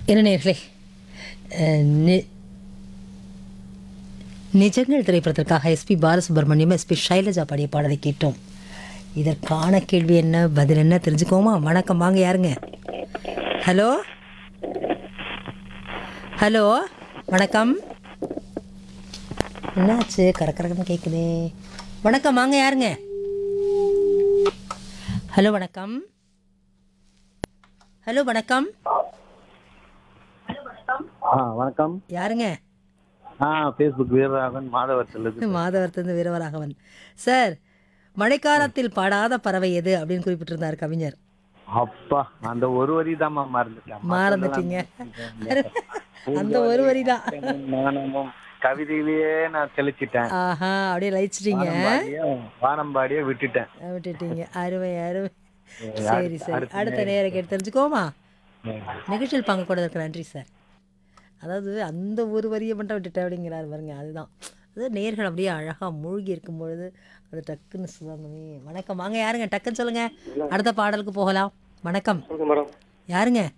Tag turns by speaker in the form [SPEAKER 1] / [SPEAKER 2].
[SPEAKER 1] என்ன நேர்களே அஹ், நி- நிஜங்கள் திரைப்படத்திற்காக எஸ்பி பாலசுப்ரமணியம் எஸ்பி ஷைலஜா பாடிய பாடலை கேட்டோம் இதற்கான கேள்வி என்ன பதில் என்ன தெரிஞ்சுக்கோமா வணக்கம் வாங்க யாருங்க ஹலோ ஹலோ வணக்கம் என்னாச்சு கரக்கரக்கன்னு கேட்குதே வணக்கம் வாங்க யாருங்க ஹலோ வணக்கம் ஹலோ வணக்கம்
[SPEAKER 2] ஆ வணக்கம்
[SPEAKER 1] யாருங்க
[SPEAKER 2] ஆ ஃபேஸ்புக் வீரராகவன் மாதவரத்திலிருந்து
[SPEAKER 1] மாதவர்த்தந்து வீரவராகவன் சார் மழைக்காலத்தில் பாடாத பறவை எது அப்படின்னு குறிப்பிட்டிருந்தார் கவிஞர்
[SPEAKER 2] அப்பா அந்த ஒரு வரி தான் மறந்துட்டேன்
[SPEAKER 1] மறந்துட்டீங்க அந்த ஒரு வரி தான்
[SPEAKER 2] நானும் கவிதையிலேயே நான் தெளிச்சிட்டேன்
[SPEAKER 1] ஆஹா அப்படியே லயிச்சிட்டீங்க
[SPEAKER 2] வானம்பாடியே வானம்பாடியே விட்டுட்டேன்
[SPEAKER 1] விட்டுட்டீங்க அருமை அருமை சரி சரி அடுத்த நேரம் கேட்டு தெரிஞ்சுக்கோமா நிகழ்ச்சியில் பங்கு கொண்டதற்கு நன்றி சார் அதாவது அந்த ஒரு வரியை மட்டும் விட்டுட்டேன் அப்படிங்கிறார் பாருங்க அதுதான் அது நேர்கள் அப்படியே அழகாக மூழ்கி இருக்கும் பொழுது அது டக்குன்னு சுவாங்கமே வணக்கம் வாங்க யாருங்க டக்குன்னு சொல்லுங்க அடுத்த பாடலுக்கு போகலாம் வணக்கம்
[SPEAKER 3] மேடம்
[SPEAKER 1] யாருங்க